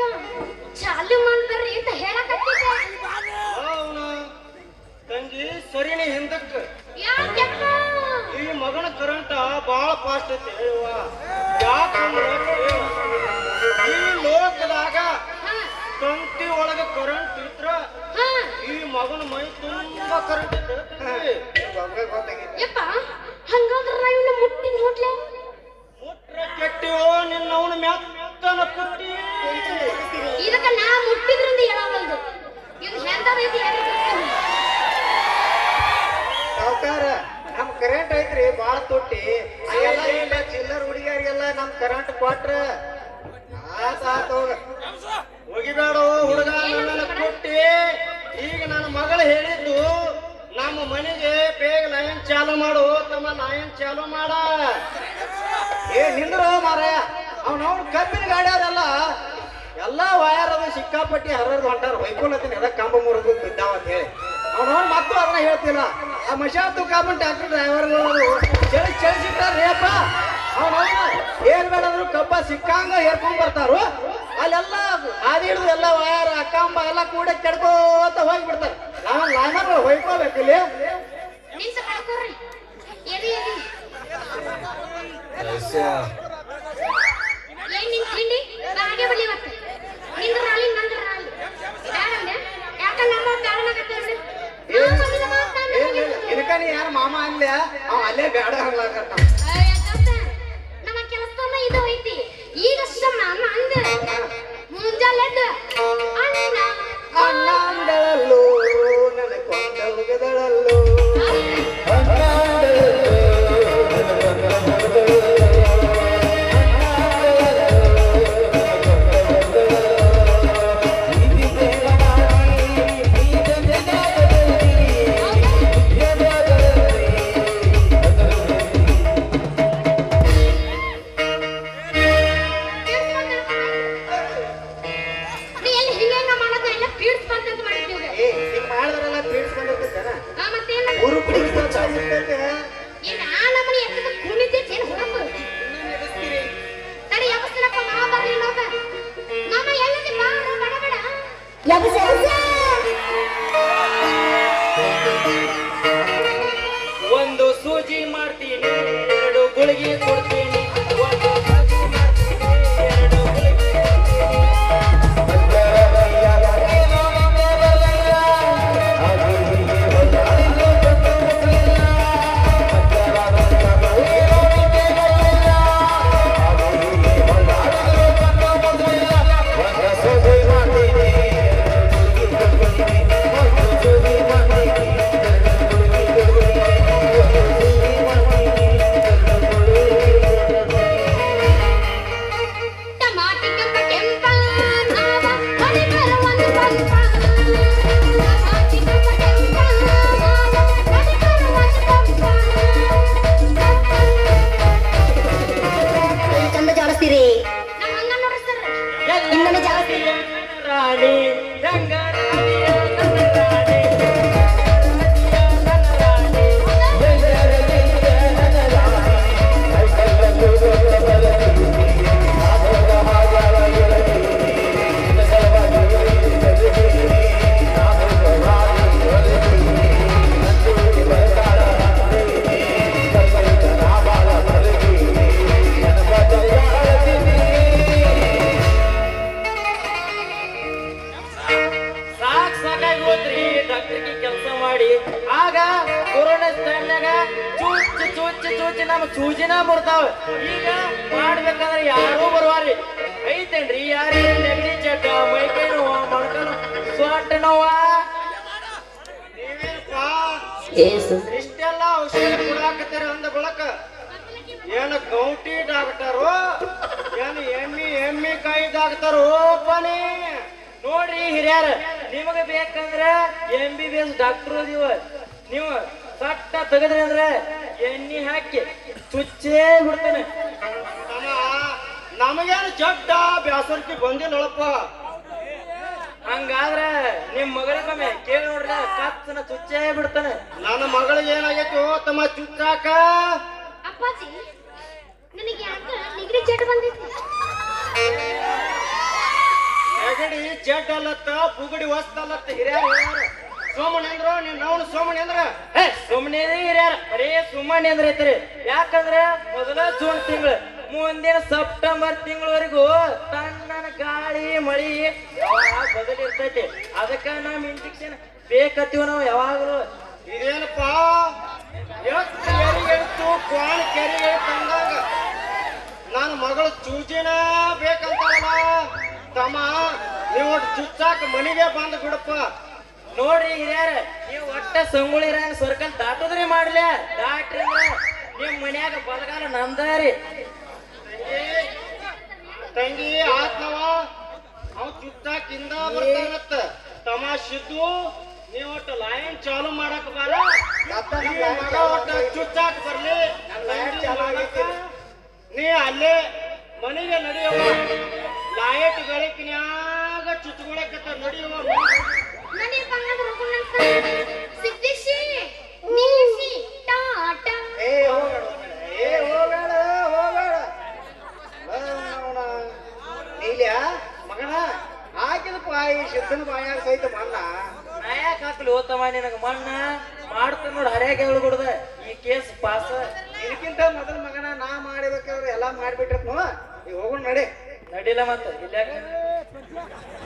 ಚಾಲು ಮಾಡ್ತಾರ್ರಿ ಅಂತ ಹೇಳಕತ್ತಿದ್ದೆ ಅವನ ತಂಗಿ ಸರಿನಿ ಹಿಂದಕ್ಕ ಯಾಕೆಪ್ಪ ಈ ಮಗನ ಕರೆಂಟ ಬಾಳ ಫಾಸ್ಟ್ ಐತಿ ಹೇಳುವ ಯಾಕಂದ್ರ ಈ ಲೋಕದಾಗ ಹಾ ತಂತಿ ಒಳಗ ಕರೆಂಟ್ ಇದ್ರ ಹಾ ಈ ಮಗನ ಮೈ ತುಂಬಾ ಕರೆಂಟ್ ಐತಿ ಯಪ್ಪ ಹಂಗಾದ್ರ ನಾ ಇವ್ನ ಮುಟ್ಟಿ ನೋಡ್ಲೆ ಮುಟ್ರೆ ಕೆಟ್ಟಿವೋ ನಿನ್ನ ಅವನ ಮೆತ್ತನ ಪುಟ್ಟಿ ಇದಕ್ಕ ನಾ ಮುಟ್ಟಿದ್ರಿಂದ ಹೇಳವಲ್ದು ಇದು ಹೆಂದದೈತಿ ಯಾರಿಗೆ ಗೊತ್ತಿಲ್ಲ. ಸಾವ್ಕಾರ ನಮ್ ಕರೆಂಟ್ ಐತ್ರಿ ಬಾಳ ತುಟ್ಟಿ ಅದೆಲ್ಲ ಇಲ್ಲ ಚಿಲ್ಲರ್ ಹುಡುಗಿಯರಿಗೆಲ್ಲ ನಮ್ ಕರೆಂಟ್ ಕೊಟ್ರ ಆತ ಆತ್ ಹೋಗ ಹೋಗಿಬೇಡ ಹುಡುಗ ನನ್ನ ಕೊಟ್ಟಿ ಈಗ ನನ್ನ ಮಗಳು ಹೇಳಿದ್ದು ನಮ್ಮ ಮನೆಗೆ ಬೇಗ ಲೈನ್ ಚಾಲು ಮಾಡು ತಮ್ಮ ಲೈನ್ ಚಾಲು ಮಾಡ ಏ ನಿಂದ್ರು ಮಾರಾಯ ಅವ್ನವ್ನ ಕಬ್ಬಿನ ಗಾಡಿಯವ್ರೆಲ್ಲ ಎಲ್ಲಾ ವಯರ್ ಅದು ಸಿಕ್ಕಾಪಟ್ಟಿ ಹರದು ಹೊಂಟಾರ ಹೊಯ್ಕೊಳತೀನಿ ಎದ ಕಂಬ ಮುರಿದು ಬಿದ್ದಾವ ಅಂತ ಹೇಳಿ ಅವ್ನವ್ನು ಮತ್ತು ಅದನ್ನ ಹೇಳ್ತಿಲ್ಲ ಆ ಮಶಾತು ಕಾಮನ್ ಟ್ಯಾಕ್ಟರ್ ಡ್ರೈವರ್ಗಳು ಚಳಿ ಚಳಿಸಿಟ್ಟಾರೇಪ್ಪ ಅವನವ್ನ ಏನ್ ಬೇಡಂದ್ರು ಕಬ್ಬ ಸಿಕ್ಕಂಗ ಹೇರ್ಕೊಂಡ್ ಬರ್ತಾರು ಅಲ್ಲೆಲ್ಲ ಹಾದಿ ಹಿಡಿದು ಎಲ್ಲ ವಯರ್ ಕಂಬ ಎಲ್ಲ ಕೂಡ ಕೆಡ್ಕೋತ ಹೋಗ್ಬಿಡ್ತಾರೆ ನಾವು ಲೈನರ್ ಹೊಯ್ಕೋಬೇಕು ಇಲ್ಲಿ ನಿಂತು ಕಳ್ಕೊರ್ರಿ ಎದಿ ಎದಿ ಏನ್ ನಿನ್ ತಿಂಡಿ ಬಾಗೆ ಬಲಿ ಇವತ್ತು ನಿಂದ್ರ ರಾಲಿ ನಂದ್ರ ರಾಲಿ ಬ್ಯಾಡಂದೆ ಯಾಕ ನಮ್ಮ ಕಾರಣಕತ್ತೇವ್ರಿ ಇದಕ್ಕ ನೀ ಯಾರು ಮಾಮ ಅನ್ಲ್ಯ ಅವ ಅಲ್ಲೇ ಬೇಡ ಅನ್ಲಾಕತ್ತ ನಮ್ಮ ಕೆಲಸನ ಇದು ಐತಿ ಈಗ ನಮ್ಮ ಅಮ್ಮ ಅಂದ ಮುಂಜಾನೆ ಎದ್ದು ಅಣ್ಣ ಅಣ್ಣ ಅಂದಳಲ್ಲೋ ನನ್ನ ಕೊಂದ ಹುಡುಗದಳಲ್ಲೋ ನೀ ಎಲ್ಲಿ ಹಿಂಗ ಮಾಡೋದು ಎಲ್ಲ ಪೀಡ್ಸ್ಕೊಂತ ಮಾಡಿದ್ದೀವಿ ಏ ಹಿಂಗ್ ಮಾಡಿದ್ರೆಲ್ಲ ಪೀಡ್ಸ್ಕೊಂಡಿರ್ತೈತೇನ ಆ ಮತ್ತೇನ ಊರು ಬಿಡಿಗೆ ಗೊತ್ತಾಗಿರ್ತೈತೆ ಏನ್ ಆ ನಮ್ಮನೆ ಎತ್ತದ ಕುಣಿತೈತಿ ಏನ್ ಹೊರಪು ತಡಿ ಯಾವಸ್ತನಪ್ಪ ಮಾವ ಬರ್ಲಿ ನೋಡ ಮಾಮ ಎಲ್ಲಿದೆ ಬಾ ಬಡ ಬಡ ಒಂದು ಸೂಜಿ ಮಾಡ್ತೀನಿ ಎರಡು ಗುಳಿಗೆ ಕೊಡ್ತೀನಿ ಒಂದು ಸೂಜಿ ಮಾಡ್ತೀನಿ ಎರಡು ಗುಳಿಗೆ ಟಮಾಟಿ ಕೆಂಪ ಕೆಂಪ ನಾವ ಮನೆ ಬರ ಒಂದು ಪಂಪ ಟಮಾಟಿ ಕೆಂಪ ಕೆಂಪ ನಾವ ಮನೆ ಬರ ಒಂದು ಪಂಪ ಚಂದ ಜಾಡಿಸ್ತೀರಿ ನಮ್ಮ ಹಂಗ ನೋಡ್ರಿ ಸರ್ ಇನ್ನೊಮ್ಮೆ ಜಾಡಿಸ್ತೀರಿ ರಾಣಿ ರಂಗ ರಾಣಿಯ ನನ್ನ ರಾಣಿ ನನ್ನ ರಾಣಿ ಸಾಕ್ ಸಾಕಾಗಿ ಹೋದ್ರಿ ಡಾಕ್ಟರ್ಗೆ ಕೆಲಸ ಮಾಡಿ ಆಗ ಕೊರೋನಾ ಟೈಮ್ನಾಗ ಚೂಚ್ ಚೂಚ್ ಚೂಚ್ ನಮ್ಮ ಸೂಜಿನ ಬರ್ತಾವ ಈಗ ಮಾಡ್ಬೇಕಂದ್ರೆ ಯಾರೂ ಬರುವಾರಿ ಐತೇನ್ರಿ ಯಾರೇ ನೆಗಡಿ ಚಟ ಮೈಕೈ ನೋವ ಮೊಣಕಲ್ ಸೊಟ್ಟ ನೋವ ಇಷ್ಟೆಲ್ಲ ಔಷಧ ಕೊಡಾಕತ್ತೀರ ಅಂದ ಬಳಕ ಏನ ಗೌಟಿ ಡಾಕ್ಟರು ಏನ್ ಎಮ್ಮಿ ಎಮ್ಮಿ ಕಾಯಿ ಡಾಕ್ಟರು ಪನಿ ನೋಡ್ರಿ ಹಿರಿಯರ ನಿಮಗೆ ಬೇಕಂದ್ರ M B B S doctor ಅದೀವ ನೀವು ಸಟ್ಟ ತೆಗದ್ರಿ ಅಂದ್ರೆ ಎಣ್ಣೆ ಹಾಕಿ ಚುಚ್ಚೇ ಬಿಡ್ತೇನೆ ನಮಗೇನು ಜಡ್ಡ ಬ್ಯಾಸರ್ಕಿ ಬಂದಿಲ್ಲಪ್ಪ ಹಂಗಾದ್ರೆ ನಿಮ್ ಮಗಳಿಗೊಮ್ಮೆ ಕೇಳಿ ನೋಡ್ರಿ ಕತ್ತನ ಚುಚ್ಚೇ ಬಿಡ್ತಾನೆ ನನ್ನ ಮಗಳಿಗೆ ಏನಾಗೈತಿ ತಮ್ಮ ಚುಚ್ಚಾಕ ಅಪ್ಪಾಜಿ ನನಗೆ ಯಾಕ ನಿಗಡಿ ಜಡ್ ಬಂದೈತಿ ನೆಗಡಿ ಜಡ್ ಅಲ್ಲತ್ತ ಬುಗುಡಿ ವಸ್ತಲ್ಲತ್ತ ಹಿರಿಯರು ಹೇಳ್ಯಾರ ಸೋಮಣ್ಣ ಅಂದ್ರು ನೀನ್ ನಾವು ಸೋಮಣ್ಣ ಅಂದ್ರ ಏ ಸುಮ್ಮನೆ ಹಿರಿಯರ ಬರೀ ಸುಮ್ಮನೆ ಅಂದ್ರೆ ಐತ್ರಿ ಯಾಕಂದ್ರೆ ಮೊದಲ ಜೂನ್ ತಿಂಗಳು ಮುಂದಿನ ಸೆಪ್ಟೆಂಬರ್ ತಿಂಗಳವರೆಗೂ ತಣ್ಣನ ಗಾಳಿ ಮಳಿ ಯಾವಾಗ ಬದಲಿರ್ತೈತಿ ಅದಕ್ಕ ನಮ್ ಇಂಜೆಕ್ಷನ್ ಬೇಕತ್ತೀವ ನಾವು ಯಾವಾಗಲೂ ಇದೇನಪ್ಪ ಎಷ್ಟು ಕೆರಿ ಹೇಳ್ತು ಕ್ವಾನ್ ಕೆರಿ ಹೇಳ್ತಂದಾಗ ನನ್ನ ಮಗಳು ಚೂಜಿನ ಬೇಕಂತಾರಲ್ಲ ತಮ್ಮ ನೀವು ಒಟ್ಟು ಚುಚ್ಚಾಕ ಮನೆಗೆ ಬಂದು ಬಿಡಪ್ಪ ನೋಡ್ರಿ ಹಿರಿಯರ ನೀವು ಒಟ್ಟ ಸಂಗೊಳ್ಳಿ ರಾಯನ ಸರ್ಕಲ್ ದಾಟುದ್ರಿ ಮಾಡ್ಲಿ ದಾಟ್ರಿ ಅಂದ್ರ ನಿಮ್ ಮನ್ಯಾಗ ಬಲಗಾಲ ನಂದಾರಿ ತಂಗಿ ಆತ್ನವ ಅವ್ ಚುಚ್ಚಾಕಿಂದ ಬರ್ತಾನತ್ತ ತಮಾಷಿದ್ದು ನೀವು ಒಟ್ಟು ಲೈನ್ ಚಾಲು ಮಾಡಕ್ ಬಾರ ದತ್ತ ಈ ನಮ್ line ಮಗ ಚಾಲು ಒಟ್ಟು ಆಗೈತಿ. ಚುಚ್ಚಾಕ್ ಬರ್ಲಿ ನಮ್ line ತಂಗಿ ಚಾಲು ಮಾಡಕ್ಕ ಆಗೈತಿ. ನೀ ಅಲ್ಲೇ ಮನೆಗೆ ನಡೆಯುವ ಲಾಯಟ್ ಬೆಳಕಿನ್ಯಾಗ ಚುಚ್ಕೊಳಕತ್ತ ನಡೆಯುವ ನಡಿ ಬಂಗಾರ ಹೋಗೋಣಂತ ಸಿದ್ದೇಶಿ ನಿಲ್ಲಿಸಿ ಟಾಟ ಏ ಹೋಗಬೇಡ ಏ ಹೋಗಬೇಡ ಹೋಗಬೇಡ ನೀಲ್ಯ ಮಗನ ಹಾಕಿದ ಬಾಯಿ ಸಿದ್ದನ ಬಾಯಾಗ ಸಹಿತ ಮಣ್ಣ ನಾಯಾಕ ಹಾಕ್ಲಿ ಹೋತಮ್ಮ ನಿನಗ ಮಣ್ಣ ಮಾಡ್ತಾನ ನೋಡಿ ಹರ್ಯಾಗ ಹೇಳ್ಬಿಡ್ದ ಈ ಕೇಸ್ ಪಾಸ್ ಇದಕ್ಕಿಂತ ಮೊದಲ ಮಗನ ನಾ ಮಾಡಿಬೇಕಾದ್ರೆ ಎಲ್ಲಾ ಮಾಡ್ಬಿಟ್ಟಿರ್ತ ಈಗ ಹೋಗೋಣ ನಡಿ ನಡಿಲ್ಲ ಮತ್ತ ಇಲ್ಲ